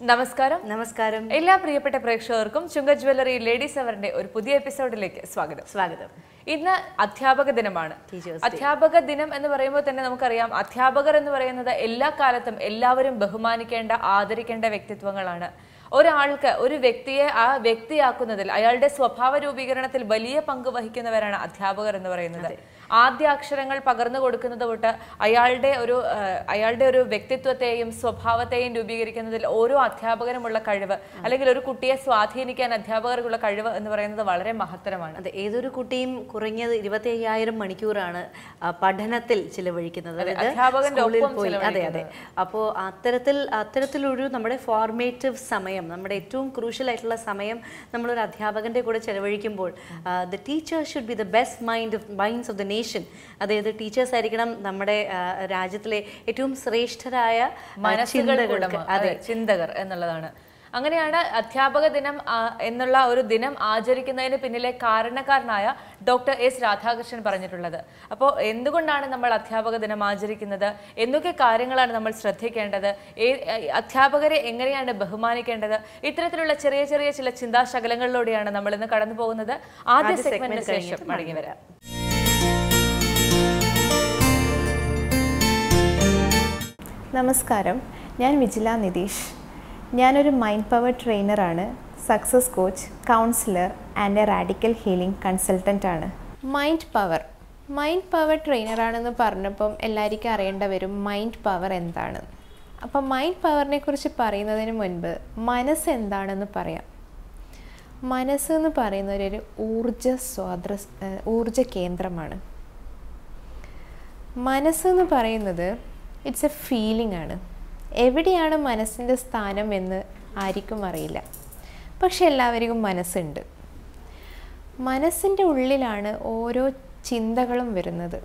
നമസ്കാരം നമസ്കാരം എല്ലാ പ്രിയപ്പെട്ട പ്രേക്ഷകർക്കും ചുങ്ക ജ്വല്ലറി ലേഡീസ് അവറിന്റെ ഒരു പുതിയ എപ്പിസോഡിലേക്ക് സ്വാഗതം സ്വാഗതം ഇന്ന് അധ്യാപക ദിനമാണ് Teachers അധ്യാപക ദിനം എന്ന് പറയുമ്പോൾ തന്നെ നമുക്കറിയാം അധ്യാപകർ എന്ന് പറയുന്നത് എല്ലാ കാലത്തും എല്ലാവരും ബഹുമാനിക്കേണ്ട ആദരിക്കേണ്ട വ്യക്തിത്വങ്ങളാണ് ഒരാൾക്ക് ഒരു വ്യക്തിയെ ആ വ്യക്തിയാക്കുന്നതിൽ അയാളുടെ സ്വഭാവ രൂപീകരണത്തിൽ വലിയ പങ്ക് വഹിക്കുന്നവരാണ് അധ്യാപകർ എന്ന് പറയുന്നത് ആദ്യ അക്ഷരങ്ങൾ പകർന്നു കൊടുക്കുന്നത് തൊട്ട് അയാളുടെ ഒരു ആ, അയാളുടെ ഒരു വ്യക്തിത്വത്തെയും സ്വഭാവത്തെയും രൂപീകരിക്കുന്നതിൽ ഓരോ അധ്യാപകനുമുള്ള കഴിവ് അല്ലെങ്കിൽ ഒരു കുട്ടിയെ സ്വാധീനിക്കാൻ അധ്യാപകർക്കുള്ള കഴിവ് എന്ന് പറയുന്നത് വളരെ മഹത്തരമാണ് അതെ ഏതൊരു കുട്ടിയും കുറഞ്ഞത് ഇരുപത്തി അയ്യായിരം മണിക്കൂറാണ് ആ, പഠനത്തിൽ ചിലവഴിക്കുന്നത് അതായത് അധ്യാപകന്റെ സ്കൂളിൽ ഒപ്പം പോയി അതെ അതെ അപ്പോൾ അത്തരത്തിൽ അത്തരത്തിലൊരു നമ്മുടെ ഫോർമേറ്റീവ് സമയം നമ്മുടെ ഏറ്റവും ക്രൂഷ്യൽ ആയിട്ടുള്ള സമയം നമ്മളൊരു അധ്യാപകന്റെ കൂടെ ചെലവഴിക്കുമ്പോൾ the teacher should be the best mind of minds of the nation അതായത് ടീച്ചേഴ്സ് ആയിരിക്കണം നമ്മുടെ ആ, രാജ്യത്തിലെ ഏറ്റവും ശ്രേഷ്ഠരായ ആ, മനസ്സുകൾ ചിന്തകൾക്ക് അതെ ചിന്തകർ എന്നുള്ളതാണ് അങ്ങനെയാണ് അധ്യാപക ദിനം ആ, എന്നുള്ള ഒരു ദിനം ആചരിക്കുന്നതിന് പിന്നിലെ കാരണക്കാരനായ ഡോക്ടർ എസ് രാധാകൃഷ്ണൻ പറഞ്ഞിട്ടുള്ളത് അപ്പോൾ എന്തുകൊണ്ടാണ് നമ്മൾ അധ്യാപക ദിനം ആചരിക്കുന്നത് എന്തൊക്കെ കാര്യങ്ങളാണ് നമ്മൾ ശ്രദ്ധിക്കേണ്ടത് ഏ- അധ്യാപകരെ എങ്ങനെയാണ് ബഹുമാനിക്കേണ്ടത് ഇത്തരത്തിലുള്ള ചെറിയ ചെറിയ ചില ചിന്താശകലങ്ങളിലൂടെയാണ് നമ്മൾ ഇന്ന് കടന്നു പോകുന്നത് ആദ്യ സെഗ്മെന്റിന് ശേഷം മടങ്ങി വരാം നമസ്കാരം ഞാൻ വിജില നിതീഷ് ഞാനൊരു മൈൻഡ് പവർ ട്രെയിനറാണ് success coach counsellor and a radical healing consultant ആണ് മൈൻഡ് പവർ മൈൻഡ് പവർ ട്രെയിനറാണെന്ന് പറഞ്ഞപ്പം എല്ലാവർക്കും അറിയേണ്ട വരും മൈൻഡ് പവർ എന്താണ് അപ്പം മൈൻഡ് പവറിനെ കുറിച്ച് പറയുന്നതിന് മുൻപ് മനസ്സ് എന്താണെന്ന് പറയാം മനസ്സ് എന്ന് പറയുന്നത് ഒരു ഊർജ സ്വാദ്ര ഊർജ കേന്ദ്രമാണ് മനസ്സെന്ന് പറയുന്നത് ഇറ്റ്സ് എ ഫീലിംഗ് ആണ് എവിടെയാണ് മനസ്സിൻ്റെ സ്ഥാനം എന്ന് ആർക്കും അറിയില്ല പക്ഷെ എല്ലാവർക്കും മനസ്സുണ്ട് മനസ്സിൻ്റെ ഉള്ളിലാണ് ഓരോ ചിന്തകളും വരുന്നത്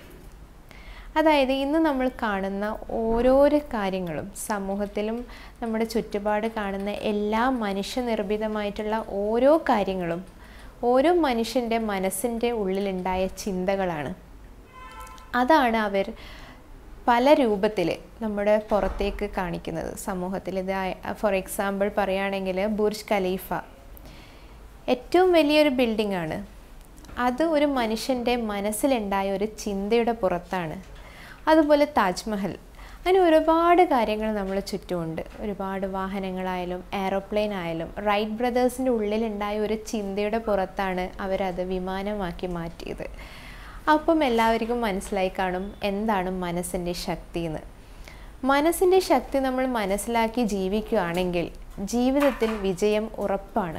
അതായത് ഇന്ന് നമ്മൾ കാണുന്ന ഓരോരോ കാര്യങ്ങളും സമൂഹത്തിലും നമ്മുടെ ചുറ്റുപാട് കാണുന്ന എല്ലാ മനുഷ്യനിർമ്മിതമായിട്ടുള്ള ഓരോ കാര്യങ്ങളും ഓരോ മനുഷ്യൻ്റെ മനസ്സിൻ്റെ ഉള്ളിലുണ്ടായ ചിന്തകളാണ് അതാണ് അവർ പല രൂപത്തിൽ നമ്മുടെ പുറത്തേക്ക് കാണിക്കുന്നത് സമൂഹത്തിൽ ഇത് ഫോർ എക്സാമ്പിൾ പറയുകയാണെങ്കിൽ ബുർജ് ഖലീഫ ഏറ്റവും വലിയൊരു ബിൽഡിംഗ് ആണ് അത് ഒരു മനുഷ്യൻ്റെ മനസ്സിലുണ്ടായ ഒരു ചിന്തയുടെ പുറത്താണ് അതുപോലെ താജ്മഹൽ അങ്ങനെ ഒരുപാട് കാര്യങ്ങൾ നമ്മൾ ചുറ്റുമുണ്ട് ഒരുപാട് വാഹനങ്ങളായാലും എയറോപ്ലെയിൻ ആയാലും റൈറ്റ് ബ്രദേഴ്സിൻ്റെ ഉള്ളിലുണ്ടായ ഒരു ചിന്തയുടെ പുറത്താണ് അവരത് വിമാനമാക്കി മാറ്റിയത് അപ്പം എല്ലാവർക്കും മനസ്സിലായി കാണും എന്താണ് മനസ്സിൻ്റെ ശക്തി എന്ന് മനസ്സിൻ്റെ ശക്തി നമ്മൾ മനസ്സിലാക്കി ജീവിക്കുകയാണെങ്കിൽ ജീവിതത്തിൽ വിജയം ഉറപ്പാണ്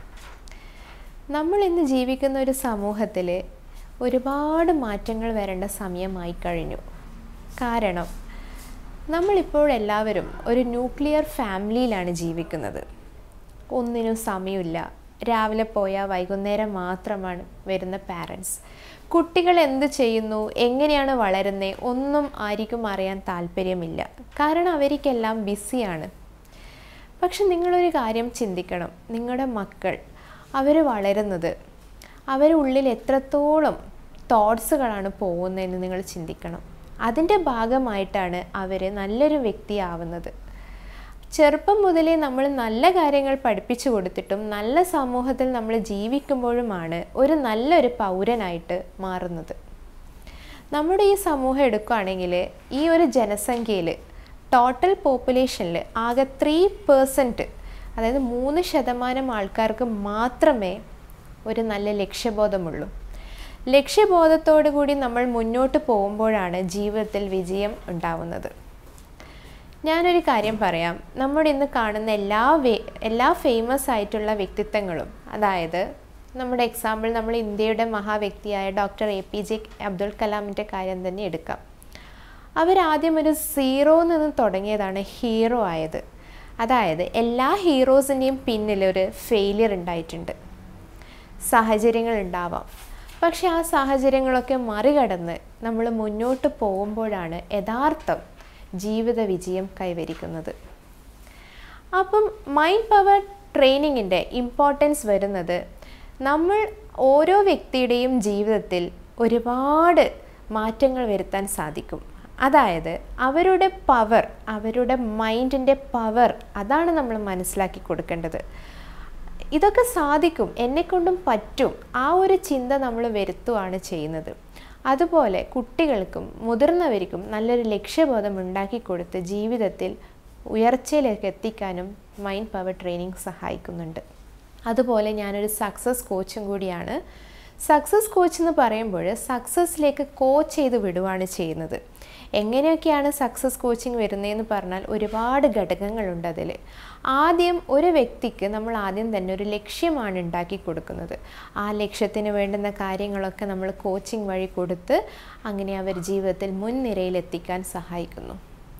നമ്മൾ ഇന്ന് ജീവിക്കുന്ന ഒരു സമൂഹത്തിൽ ഒരുപാട് മാറ്റങ്ങൾ വരേണ്ട സമയമായി കഴിഞ്ഞു കാരണം നമ്മളിപ്പോൾ എല്ലാവരും ഒരു ന്യൂക്ലിയർ ഫാമിലിയിലാണ് ജീവിക്കുന്നത് ഒന്നിനും സമയമില്ല രാവിലെ പോയാൽ വൈകുന്നേരം മാത്രമാണ് വരുന്ന പാരൻസ് കുട്ടികൾ എന്ത് ചെയ്യുന്നു എങ്ങനെയാണ് വളരുന്നത് ഒന്നും ആർക്കും അറിയാൻ താല്പര്യമില്ല കാരണം അവർക്കെല്ലാം ബിസിയാണ് പക്ഷെ നിങ്ങളൊരു കാര്യം ചിന്തിക്കണം നിങ്ങളുടെ മക്കൾ അവർ വളരുന്നത് അവരുടെ ഉള്ളിൽ എത്രത്തോളം തോട്ട്സുകളാണ് പോകുന്നതെന്ന് നിങ്ങൾ ചിന്തിക്കണം അതിൻ്റെ ഭാഗമായിട്ടാണ് അവർ നല്ലൊരു വ്യക്തിയാവുന്നത് ചെറുപ്പം മുതലേ നമ്മൾ നല്ല കാര്യങ്ങൾ പഠിപ്പിച്ചു കൊടുത്തിട്ടും നല്ല സമൂഹത്തിൽ നമ്മൾ ജീവിക്കുമ്പോഴുമാണ് ഒരു നല്ലൊരു പൗരനായിട്ട് മാറുന്നത് നമ്മുടെ ഈ സമൂഹം എടുക്കുകയാണെങ്കിൽ ഈ ഒരു ജനസംഖ്യയിൽ ടോട്ടൽ പോപ്പുലേഷനിൽ ആകെ ത്രീ പേഴ്സൻറ്റ് അതായത് മൂന്ന് ശതമാനം ആൾക്കാർക്ക് മാത്രമേ ഒരു നല്ല ലക്ഷ്യബോധമുള്ളൂ ലക്ഷ്യബോധത്തോടു കൂടി നമ്മൾ മുന്നോട്ട് പോകുമ്പോഴാണ് ജീവിതത്തിൽ വിജയം ഉണ്ടാവുന്നത് ഞാനൊരു കാര്യം പറയാം നമ്മുടെ ഇന്ന് കാണുന്ന എല്ലാ വേ എല്ലാ ഫേമസ് ആയിട്ടുള്ള വ്യക്തിത്വങ്ങളും അതായത് നമ്മുടെ എക്സാമ്പിൾ നമ്മൾ ഇന്ത്യയുടെ മഹാവ്യക്തിയായ doctor A P J Abdul കലാമിൻ്റെ കാര്യം തന്നെ എടുക്കാം അവരാദ്യം ഒരു സീറോ നിന്ന് തുടങ്ങിയതാണ് ഹീറോ ആയത് അതായത് എല്ലാ ഹീറോസിൻ്റെയും പിന്നിൽ ഒരു ഫെയിലിയർ ഉണ്ടായിട്ടുണ്ട് സാഹചര്യങ്ങൾ ഉണ്ടാവാം പക്ഷെ ആ സാഹചര്യങ്ങളൊക്കെ മറികടന്ന് നമ്മൾ മുന്നോട്ട് പോകുമ്പോഴാണ് യഥാർത്ഥം ജീവിത വിജയം കൈവരിക്കുന്നത് അപ്പം മൈൻഡ് പവർ ട്രെയിനിങ്ങിൻ്റെ ഇമ്പോർട്ടൻസ് വരുന്നത് നമ്മൾ ഓരോ വ്യക്തിയുടെയും ജീവിതത്തിൽ ഒരുപാട് മാറ്റങ്ങൾ വരുത്താൻ സാധിക്കും അതായത് അവരുടെ പവർ അവരുടെ മൈൻഡിൻ്റെ പവർ അതാണ് നമ്മൾ മനസ്സിലാക്കി കൊടുക്കേണ്ടത് ഇതൊക്കെ സാധിക്കും എന്നെക്കൊണ്ടും പറ്റും ആ ഒരു ചിന്ത നമ്മൾ വരുത്തുകയാണ് ചെയ്യുന്നത് അതുപോലെ കുട്ടികൾക്കും മുതിർന്നവർക്കും നല്ലൊരു ലക്ഷ്യബോധം ഉണ്ടാക്കി കൊടുത്ത് ജീവിതത്തിൽ ഉയർച്ചയിലേക്ക് എത്തിക്കാനും മൈൻഡ് പവർ ട്രെയിനിങ് സഹായിക്കുന്നുണ്ട് അതുപോലെ ഞാനൊരു സക്സസ് കോച്ചും കൂടിയാണ് സക്സസ് കോച്ച് എന്ന് പറയുമ്പോൾ സക്സസ്സിലേക്ക് കോച്ച് ചെയ്ത് വിടുകയാണ് ചെയ്യുന്നത് എങ്ങനെയൊക്കെയാണ് സക്സസ് കോച്ചിങ് വരുന്നതെന്ന് പറഞ്ഞാൽ ഒരുപാട് ഘടകങ്ങളുണ്ട് അതിൽ ആദ്യം ഒരു വ്യക്തിക്ക് നമ്മൾ ആദ്യം തന്നെ ഒരു ലക്ഷ്യമാണ് ഉണ്ടാക്കി കൊടുക്കുന്നത് ആ ലക്ഷ്യത്തിന് വേണ്ടുന്ന കാര്യങ്ങളൊക്കെ നമ്മൾ കോച്ചിങ് വഴി കൊടുത്ത് അങ്ങനെ അവർ ജീവിതത്തിൽ മുൻനിരയിലെത്തിക്കാൻ സഹായിക്കുന്നു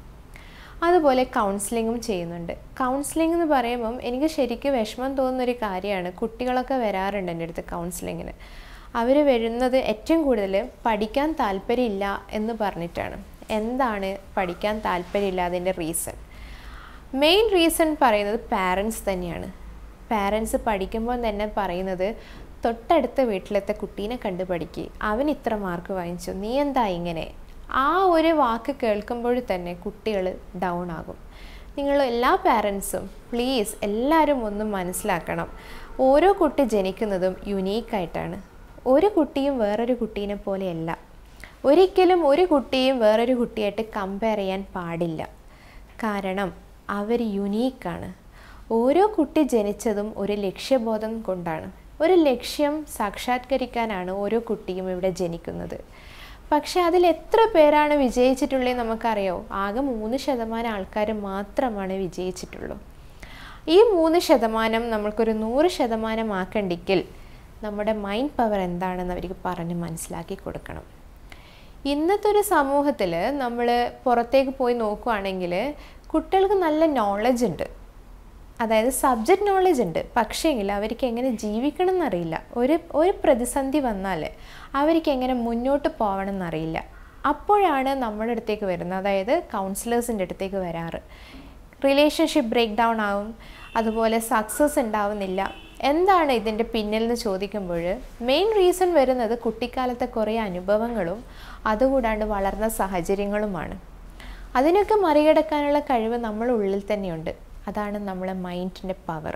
അതുപോലെ കൗൺസിലിങ്ങും ചെയ്യുന്നുണ്ട് കൗൺസിലിംഗ് എന്ന് പറയുമ്പം എനിക്ക് ശരിക്കും വിഷമം തോന്നുന്നൊരു കാര്യമാണ് കുട്ടികളൊക്കെ വരാറുണ്ട് എൻ്റെ അടുത്ത് കൗൺസിലിങ്ങിന് അവർ വരുന്നത് ഏറ്റവും കൂടുതൽ പഠിക്കാൻ താല്പര്യമില്ല എന്ന് പറഞ്ഞിട്ടാണ് എന്താണ് പഠിക്കാൻ താല്പര്യമില്ല അതിൻ്റെ റീസൺ മെയിൻ റീസൺ പറയുന്നത് പാരൻസ് തന്നെയാണ് പാരൻസ് പഠിക്കുമ്പോൾ തന്നെ പറയുന്നത് തൊട്ടടുത്ത വീട്ടിലത്തെ കുട്ടീനെ കണ്ട് പഠിക്കുക അവൻ ഇത്ര മാർക്ക് വാങ്ങിച്ചു നീ എന്താ ഇങ്ങനെ ആ ഒരു വാക്ക് കേൾക്കുമ്പോൾ തന്നെ കുട്ടികൾ ഡൗൺ ആകും നിങ്ങൾ എല്ലാ പാരൻസും പ്ലീസ് എല്ലാവരും ഒന്ന് മനസ്സിലാക്കണം ഓരോ കുട്ടി ജനിക്കുന്നതും യുണീക്കായിട്ടാണ് ഒരു കുട്ടിയും വേറൊരു കുട്ടീനെ പോലെയല്ല ഒരിക്കലും ഒരു കുട്ടിയും വേറൊരു കുട്ടിയായിട്ട് കമ്പയർ ചെയ്യാൻ പാടില്ല കാരണം അവർ യുണീക്കാണ് ഓരോ കുട്ടി ജനിച്ചതും ഒരു ലക്ഷ്യബോധം കൊണ്ടാണ് ഒരു ലക്ഷ്യം സാക്ഷാത്കരിക്കാനാണ് ഓരോ കുട്ടിയും ഇവിടെ ജനിക്കുന്നത് പക്ഷെ അതിൽ എത്ര പേരാണ് വിജയിച്ചിട്ടുള്ളത് നമുക്കറിയോ ആകെ മൂന്ന് ശതമാനം ആൾക്കാർ മാത്രമാണ് വിജയിച്ചിട്ടുള്ളൂ ഈ മൂന്ന് ശതമാനം നമ്മൾക്കൊരു നൂറ് ശതമാനം ആക്കണ്ടെങ്കിൽ നമ്മുടെ മൈൻഡ് പവർ എന്താണെന്ന് അവർക്ക് പറഞ്ഞ് മനസ്സിലാക്കി കൊടുക്കണം ഇന്നത്തെ ഒരു സമൂഹത്തിൽ നമ്മൾ പുറത്തേക്ക് പോയി നോക്കുവാണെങ്കിൽ കുട്ടികൾക്ക് നല്ല നോളജ് ഉണ്ട് അതായത് സബ്ജക്റ്റ് നോളജ് ഉണ്ട് പക്ഷേങ്കിൽ അവർക്ക് എങ്ങനെ ജീവിക്കണം എന്നറിയില്ല ഒരു ഒരു പ്രതിസന്ധി വന്നാൽ അവർക്ക് എങ്ങനെ മുന്നോട്ട് പോകണം എന്നറിയില്ല അപ്പോഴാണ് നമ്മുടെ അടുത്തേക്ക് വരുന്നത് അതായത് കൗൺസിലേഴ്സിൻ്റെ അടുത്തേക്ക് വരാറ് റിലേഷൻഷിപ്പ് ബ്രേക്ക് ഡൗൺ ആവും അതുപോലെ സക്സസ് ഉണ്ടാവുന്നില്ല എന്താണ് ഇതിൻ്റെ പിന്നിൽ എന്ന് ചോദിക്കുമ്പോൾ മെയിൻ റീസൺ വരുന്നത് കുട്ടിക്കാലത്തെ കുറേ അനുഭവങ്ങളും അതുകൂടാണ്ട് വളർന്ന സാഹചര്യങ്ങളുമാണ് അതിനൊക്കെ മറികടക്കാനുള്ള കഴിവ് നമ്മുടെ ഉള്ളിൽ തന്നെയുണ്ട് അതാണ് നമ്മളെ മൈൻഡിൻ്റെ പവർ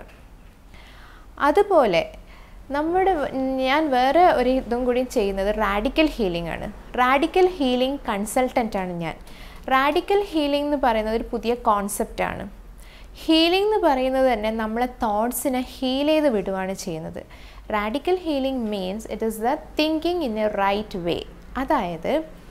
അതുപോലെ നമ്മുടെ ഞാൻ വേറെ ഒരു ഇതും കൂടി ചെയ്യുന്നത് റാഡിക്കൽ ഹീലിംഗ് ആണ് റാഡിക്കൽ ഹീലിംഗ് കൺസൾട്ടൻ്റ് ആണ് ഞാൻ റാഡിക്കൽ ഹീലിംഗ് എന്ന് പറയുന്നത് ഒരു പുതിയ കോൺസെപ്റ്റാണ് ഹീലിംഗ് എന്ന് പറയുന്നത് തന്നെ നമ്മളെ തോട്ട്സിനെ ഹീൽ ചെയ്ത് വിടുകയാണ് ചെയ്യുന്നത് radical healing means it is the thinking in a right way അതായത്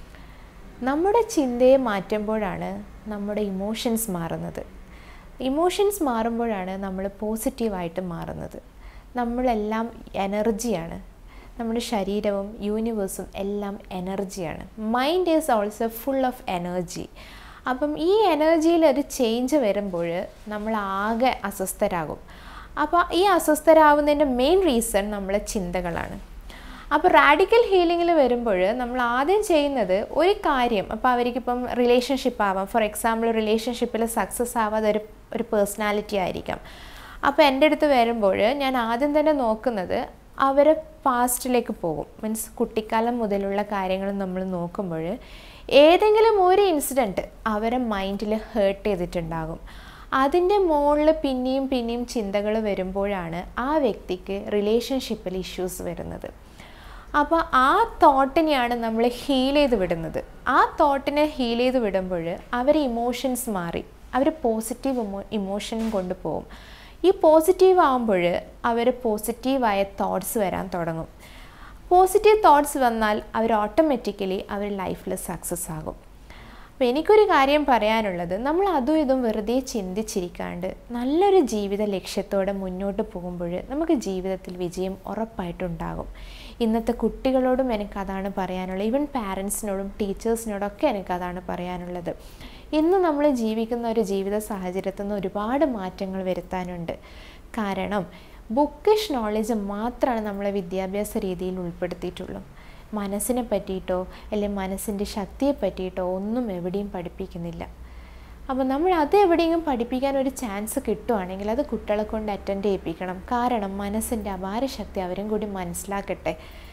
നമ്മുടെ ചിന്തയെ മാറ്റുമ്പോഴാണ് നമ്മുടെ ഇമോഷൻസ് മാറുന്നത് ഇമോഷൻസ് മാറുമ്പോഴാണ് നമ്മൾ പോസിറ്റീവായിട്ട് മാറുന്നത് നമ്മളെല്ലാം എനർജിയാണ് നമ്മുടെ ശരീരവും യൂണിവേഴ്സും എല്ലാം എനർജിയാണ് mind is also full of energy അപ്പം ഈ എനർജിയിൽ ഒരു ചേഞ്ച് വരുമ്പോൾ നമ്മൾ ആകെ അസ്വസ്ഥരാകും അപ്പോൾ ഈ അസ്വസ്ഥരാകുന്നതിൻ്റെ മെയിൻ റീസൺ നമ്മളെ ചിന്തകളാണ് അപ്പോൾ റാഡിക്കൽ ഹീലിങ്ങിൽ വരുമ്പോൾ നമ്മൾ ആദ്യം ചെയ്യുന്നത് ഒരു കാര്യം അപ്പോൾ അവർക്കിപ്പം റിലേഷൻഷിപ്പ് ആവാം ഫോർ എക്സാമ്പിൾ റിലേഷൻഷിപ്പിൽ സക്സസ് ആവാതെ ഒരു ഒരു പേഴ്സണാലിറ്റി ആയിരിക്കാം അപ്പോൾ എൻ്റെ അടുത്ത് വരുമ്പോൾ ഞാൻ ആദ്യം തന്നെ നോക്കുന്നത് അവരെ പാസ്റ്റിലേക്ക് പോകും മീൻസ് കുട്ടിക്കാലം മുതലുള്ള കാര്യങ്ങൾ നമ്മൾ നോക്കുമ്പോൾ ഏതെങ്കിലും ഒരു ഇൻസിഡൻറ്റ് അവരെ മൈൻഡിൽ ഹേർട്ട് ചെയ്തിട്ടുണ്ടാകും അതിൻ്റെ മുകളിൽ പിന്നെയും പിന്നെയും ചിന്തകൾ വരുമ്പോഴാണ് ആ വ്യക്തിക്ക് റിലേഷൻഷിപ്പിൽ ഇഷ്യൂസ് വരുന്നത് അപ്പോൾ ആ തോട്ടിനെയാണ് നമ്മൾ ഹീൽ ചെയ്ത് വിടുന്നത് ആ തോട്ടിനെ ഹീൽ ചെയ്ത് വിടുമ്പോൾ അവർ ഇമോഷൻസ് മാറി അവർ പോസിറ്റീവ് ഇമോ ഇമോഷനും കൊണ്ടുപോകും ഈ പോസിറ്റീവ് ആകുമ്പോൾ അവർ പോസിറ്റീവായ തോട്ട്സ് വരാൻ തുടങ്ങും പോസിറ്റീവ് തോട്ട്സ് വന്നാൽ അവർ ഓട്ടോമാറ്റിക്കലി അവർ ലൈഫിൽ സക്സസ് ആകും അപ്പോൾ എനിക്കൊരു കാര്യം പറയാനുള്ളത് നമ്മൾ അതും ഇതും വെറുതെ ചിന്തിച്ചിരിക്കാണ്ട് നല്ലൊരു ജീവിത ലക്ഷ്യത്തോടെ മുന്നോട്ട് പോകുമ്പോൾ നമുക്ക് ജീവിതത്തിൽ വിജയം ഉറപ്പായിട്ടുണ്ടാകും ഇന്നത്തെ കുട്ടികളോടും എനിക്കതാണ് പറയാനുള്ളത് ഈവൻ പാരൻസിനോടും ടീച്ചേഴ്സിനോടൊക്കെ എനിക്കതാണ് പറയാനുള്ളത് ഇന്ന് നമ്മൾ ജീവിക്കുന്ന ഒരു ജീവിത സാഹചര്യത്തിൽ നിന്ന് ഒരുപാട് മാറ്റങ്ങൾ വരുത്താനുണ്ട് കാരണം ബുക്കിഷ് നോളജ് മാത്രമാണ് നമ്മളെ വിദ്യാഭ്യാസ രീതിയിൽ ഉൾപ്പെടുത്തിയിട്ടുള്ളൂ മനസ്സിനെ പറ്റിയിട്ടോ അല്ലെങ്കിൽ മനസ്സിൻ്റെ ശക്തിയെ പറ്റിയിട്ടോ ഒന്നും എവിടെയും പഠിപ്പിക്കുന്നില്ല അപ്പോൾ നമ്മൾ അത് എവിടെയെങ്കിലും പഠിപ്പിക്കാൻ ഒരു ചാൻസ് കിട്ടുവാണെങ്കിൽ അത് കുട്ടികളെ കൊണ്ട് അറ്റൻഡ് ചെയ്യിപ്പിക്കണം കാരണം മനസ്സിൻ്റെ അപാര ശക്തി അവരും കൂടി മനസ്സിലാക്കട്ടെ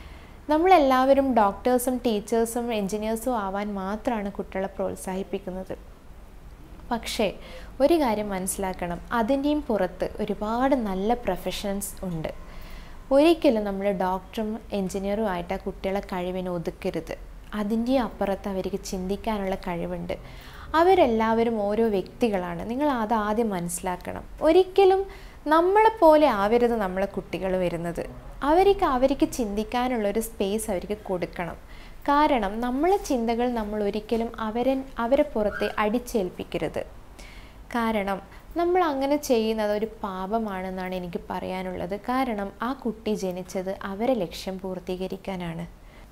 നമ്മളെല്ലാവരും ഡോക്ടേഴ്സും ടീച്ചേഴ്സും എൻജിനീയേഴ്സും ആവാൻ മാത്രമാണ് കുട്ടികളെ പ്രോത്സാഹിപ്പിക്കുന്നത് പക്ഷേ ഒരു കാര്യം മനസ്സിലാക്കണം അതിൻ്റെയും പുറത്ത് ഒരുപാട് നല്ല പ്രൊഫഷൻസ് ഉണ്ട് ഒരിക്കലും നമ്മൾ ഡോക്ടറും എൻജിനീയറും ആയിട്ട് ആ കുട്ടികളെ കഴിവിനെ ഒതുക്കരുത് അതിൻ്റെ അപ്പുറത്ത് അവർക്ക് ചിന്തിക്കാനുള്ള കഴിവുണ്ട് അവരെല്ലാവരും ഓരോ വ്യക്തികളാണ് നിങ്ങൾ അത് ആദ്യം മനസ്സിലാക്കണം ഒരിക്കലും നമ്മളെപ്പോലെ ആവരുത് നമ്മളെ കുട്ടികൾ വരുന്നത് അവർക്ക് അവർക്ക് ചിന്തിക്കാനുള്ളൊരു സ്പേസ് അവർക്ക് കൊടുക്കണം കാരണം നമ്മളെ ചിന്തകൾ നമ്മൾ ഒരിക്കലും അവരെ അവരെ പുറത്തെ അടിച്ചേൽപ്പിക്കരുത് കാരണം നമ്മൾ അങ്ങനെ ചെയ്യുന്നത് ഒരു പാപമാണെന്നാണ് എനിക്ക് പറയാനുള്ളത് കാരണം ആ കുട്ടി ജനിച്ചത് അവരെ ലക്ഷ്യം പൂർത്തീകരിക്കാനാണ്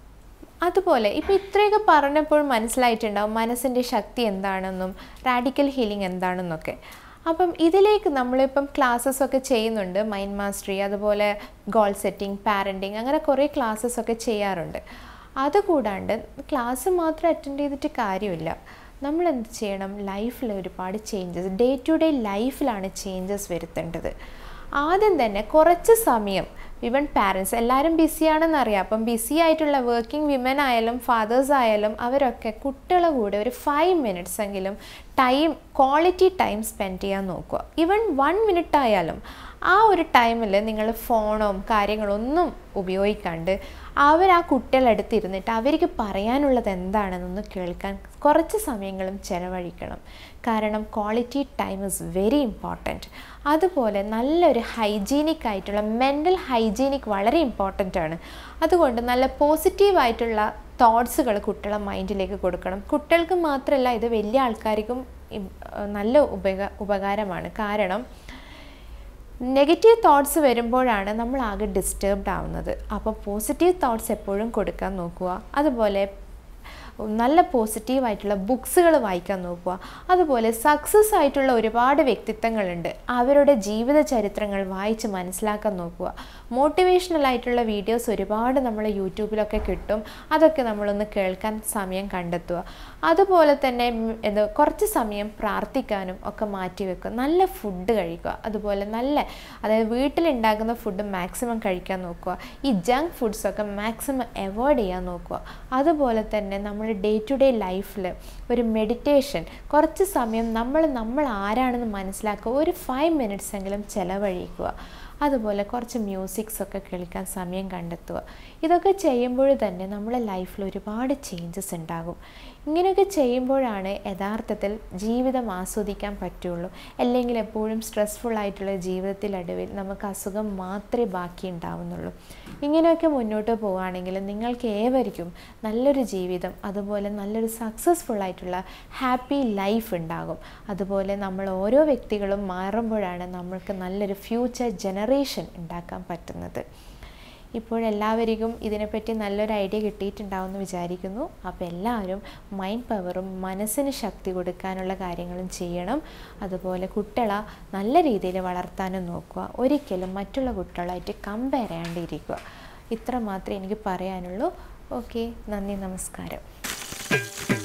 അതുപോലെ ഇപ്പോൾ ഇത്രയൊക്കെ പറഞ്ഞപ്പോൾ മനസ്സിലായിട്ടുണ്ടാവും മനസ്സിൻ്റെ ശക്തി എന്താണെന്നും റാഡിക്കൽ ഹീലിംഗ് എന്താണെന്നൊക്കെ അപ്പം ഇതിലേക്ക് നമ്മളിപ്പം ക്ലാസ്സസ് ഒക്കെ ചെയ്യുന്നുണ്ട് മൈൻഡ് മാസ്റ്ററി അതുപോലെ ഗോൾ സെറ്റിംഗ് പാരൻറ്റിങ് അങ്ങനെ കുറേ ക്ലാസ്സസ് ഒക്കെ ചെയ്യാറുണ്ട് അതുകൂടാണ്ട് ക്ലാസ് മാത്രം അറ്റൻഡ് ചെയ്തിട്ട് കാര്യമില്ല നമ്മൾ എന്ത് ചെയ്യണം ലൈഫിൽ ഒരുപാട് ചേഞ്ചസ് ഡേ ടു ഡേ ലൈഫിലാണ് ചേഞ്ചസ് വരുത്തേണ്ടത് ആദ്യം തന്നെ കുറച്ച് സമയം ഇവൻ പാരൻസ് എല്ലാവരും ബിസിയാണെന്ന് അറിയാം അപ്പം ബിസി ആയിട്ടുള്ള വർക്കിംഗ് വിമൻ ആയാലും ഫാദേഴ്സ് ആയാലും അവരൊക്കെ കുട്ടികളെ കൂടെ ഒരു ഫൈവ് മിനിറ്റ്സ് എങ്കിലും ടൈം ക്വാളിറ്റി ടൈം സ്പെൻഡ് ചെയ്യാൻ നോക്കുക ഈവൻ വൺ മിനിറ്റ് ആയാലും ആ ഒരു ടൈമിൽ നിങ്ങൾ ഫോണോ കാര്യങ്ങളോ ഒന്നും ഉപയോഗിക്കാണ്ട് അവർ ആ കുട്ടികളടുത്ത് ഇരുന്നിട്ട് അവർക്ക് പറയാനുള്ളത് എന്താണെന്നൊന്ന് കേൾക്കാൻ കുറച്ച് സമയങ്ങളും ചിലവഴിക്കണം കാരണം quality time is very important അതുപോലെ നല്ലൊരു ഹൈജീനിക് ആയിട്ടുള്ള മെൻ്റൽ ഹൈജീനിക് വളരെ ഇമ്പോർട്ടൻ്റ് ആണ് അതുകൊണ്ട് നല്ല പോസിറ്റീവായിട്ടുള്ള തോട്ട്സുകൾ കുട്ടികളെ മൈൻഡിലേക്ക് കൊടുക്കണം കുട്ടികൾക്ക് മാത്രമല്ല ഇത് വലിയ ആൾക്കാർക്കും ഇം- നല്ല ഉപക ഉപകാരമാണ് കാരണം നെഗറ്റീവ് തോട്ട്സ് വരുമ്പോഴാണ് നമ്മൾ ആകെ ഡിസ്റ്റർബ്ഡ് ആവുന്നത് അപ്പോൾ പോസിറ്റീവ് തോട്ട്സ് എപ്പോഴും കൊടുക്കാൻ നോക്കുക അതുപോലെ നല്ല പോസിറ്റീവായിട്ടുള്ള ബുക്സുകൾ വായിക്കാൻ നോക്കുക അതുപോലെ സക്സസ് ആയിട്ടുള്ള ഒരുപാട് വ്യക്തിത്വങ്ങളുണ്ട് അവരുടെ ജീവിത ചരിത്രങ്ങൾ വായിച്ച് മനസ്സിലാക്കാൻ നോക്കുക മോട്ടിവേഷണൽ ആയിട്ടുള്ള വീഡിയോസ് ഒരുപാട് നമ്മൾ യൂട്യൂബിലൊക്കെ കിട്ടും അതൊക്കെ നമ്മളൊന്ന് കേൾക്കാൻ സമയം കണ്ടെത്തുക അതുപോലെ തന്നെ ഉം, എന്ത് കുറച്ച് സമയം പ്രാർത്ഥിക്കാനും ഒക്കെ മാറ്റി വെക്കുക നല്ല ഫുഡ് കഴിക്കുക അതുപോലെ നല്ല അതായത് വീട്ടിലുണ്ടാക്കുന്ന ഫുഡ് മാക്സിമം കഴിക്കാൻ നോക്കുക ഈ ജങ്ക് ഫുഡ്സൊക്കെ മാക്സിമം അവോയ്ഡ് ചെയ്യാൻ നോക്കുക അതുപോലെ തന്നെ നമ്മുടെ ഡേ ടു ഡേ ലൈഫിൽ ഒരു മെഡിറ്റേഷൻ കുറച്ച് സമയം നമ്മൾ നമ്മൾ ആരാണെന്ന് മനസ്സിലാക്കുക ഒരു ഫൈവ് മിനിറ്റ്സ് എങ്കിലും ചിലവഴിക്കുക അതുപോലെ കുറച്ച് മ്യൂസിക്സ് ഒക്കെ കേൾക്കാൻ സമയം കണ്ടെത്തുക ഇതൊക്കെ ചെയ്യുമ്പോൾ തന്നെ നമ്മുടെ ലൈഫിൽ ഒരുപാട് ചേഞ്ചസ് ഉണ്ടാകും ഇങ്ങനെയൊക്കെ ചെയ്യുമ്പോഴാണ് യഥാർത്ഥത്തിൽ ജീവിതം ആസ്വദിക്കാൻ പറ്റുള്ളൂ അല്ലെങ്കിൽ എപ്പോഴും സ്ട്രെസ്ഫുൾ ആയിട്ടുള്ള ജീവിതത്തിലടുവിൽ നമുക്ക് അസുഖം മാത്രമേ ബാക്കി ഉണ്ടാവുന്നുള്ളൂ ഇങ്ങനെയൊക്കെ മുന്നോട്ട് പോവുകയാണെങ്കിൽ നിങ്ങൾക്ക് ഏവർക്കും നല്ലൊരു ജീവിതം അതുപോലെ നല്ലൊരു സക്സസ്ഫുൾ ആയിട്ടുള്ള ഹാപ്പി ലൈഫ് ഉണ്ടാകും അതുപോലെ നമ്മൾ ഓരോ വ്യക്തികളും മാറുമ്പോഴാണ് നമ്മൾക്ക് നല്ലൊരു ഫ്യൂച്ചർ ജനറേഷൻ ഉണ്ടാക്കാൻ പറ്റുന്നത് ഇപ്പോഴെല്ലാവർക്കും ഇതിനെപ്പറ്റി നല്ലൊരു ഐഡിയ കിട്ടിയിട്ടുണ്ടാവുമെന്ന് വിചാരിക്കുന്നു അപ്പോൾ എല്ലാവരും മൈൻഡ് പവറും മനസ്സിന് ശക്തി കൊടുക്കാനുള്ള കാര്യങ്ങളും ചെയ്യണം അതുപോലെ കുട്ടികളെ നല്ല രീതിയിൽ വളർത്താനും നോക്കുക ഒരിക്കലും മറ്റുള്ള കുട്ടികളായിട്ട് കമ്പയർ ചെയ്യാണ്ടിരിക്കുക ഇത്ര മാത്രമേ എനിക്ക് പറയാനുള്ളൂ ഓക്കെ നന്ദി നമസ്കാരം